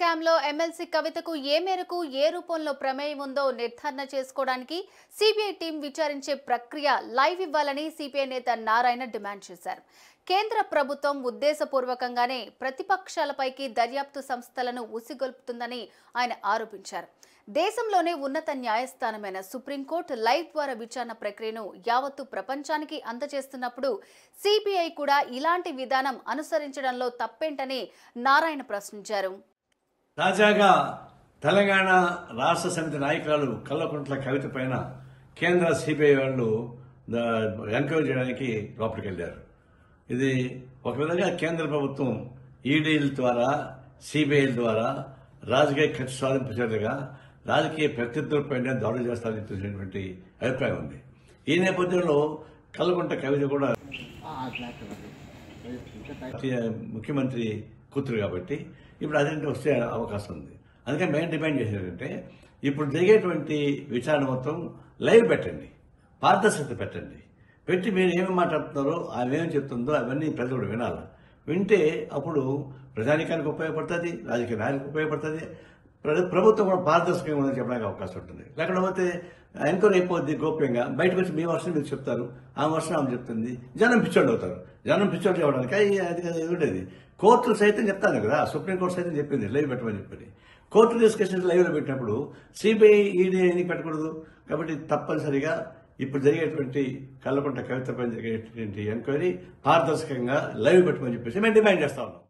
scam లో MLC కవితకు ఏ మేరకు ఏ రూపంలో ప్రమేయం ఉందో నిర్ధారణ చేసుకోవడానికి సిబిఐ టీం విచారించే ప్రక్రియ లైవ్ ఇవ్వాలని సిపిఐ నేత నారాయణ డిమాండ్ చేశారు కేంద్ర ప్రభుత్వం ఉద్దేశపూర్వకంగానే ప్రతిపక్షాలపైకి దర్యాప్తు సంస్థలను ఉసిగొల్పుతుందని ఆయన ఆరోపించారు దేశంలోనే ఉన్నత న్యాయస్థానమైన సుప్రీంకోర్టు లైవ్ ద్వారా విచారణ ప్రక్రియను యావత్తు ప్రపంచానికి అందజేస్తున్నప్పుడు సిబిఐ కూడా ఇలాంటి విధానం అనుసరించడంలో తప్పేంటని నారాయణ ప్రశ్నించారు తాజాగా తెలంగాణ రాష్ట్ర సమితి నాయకురాలు కల్లకుంట్ల కవిత పైన కేంద్ర సిబిఐ వాళ్ళు ద- ఎంక్వైరీ చేయడానికి లోపలికి వెళ్ళారు ఇది ఒక విధంగా కేంద్ర ప్రభుత్వం ఈడీల ద్వారా సిబిఐల ద్వారా రాజకీయ ఖర్చు సాధింపు చర్యగా రాజకీయ ప్రత్యర్థులపైన దాడులు చేస్తారని చెప్పేసినటువంటి అభిప్రాయం ఉంది ఈ నేపథ్యంలో కల్లకుంట కవిత కూడా జాతీయ ముఖ్యమంత్రి కూతురు కాబట్టి ఇప్పుడు అదేంటి వస్తే అవకాశం ఉంది అందుకని మేము డిమాండ్ చేసేదంటే ఇప్పుడు జరిగేటువంటి విచారణ మొత్తం లైవ్ పెట్టండి పారదర్శకత పెట్టండి పెట్టి మీరు ఏమి మాట్లాడుతున్నారో ఆమె ఏమి చెప్తుందో అవన్నీ ప్రజలు కూడా వినాలి వింటే అప్పుడు ప్రజానికానికి ఉపయోగపడుతుంది రాజకీయ నాయకులకు ఉపయోగపడుతుంది ప్ర- ప్రభుత్వం కూడా పారదర్శకంగా ఉందని చెప్పడానికి అవకాశం ఉంటుంది లేకపోతే ఎంక్వైరీ అయిపోద్ది గోప్యంగా బయటకు వచ్చి మీ వర్షం మీరు చెప్తారు ఆ వర్షం ఆమె చెప్తుంది జనం పిచ్చోళ్ళు అవుతారు జనం పిచ్చోళ్ళు చెప్పడానికి అది అది అది ఉండేది కోర్టులు సైతం చెప్తాను కదా సుప్రీంకోర్టు సైతం చెప్పింది లైవ్ పెట్టమని చెప్పి కోర్టు డిస్కషన్స్ లైవ్లో పెట్టినప్పుడు సిబిఐ ఈడీ ఎందుకు పెట్టకూడదు కాబట్టి తప్పనిసరిగా ఇప్పుడు జరిగేటువంటి కళ్ళకుంట కవితపై జరిగేటువంటి ఎంక్వైరీ పారదర్శకంగా లైవ్ పెట్టమని చెప్పేసి మేము డిమాండ్ చేస్తా ఉన్నాం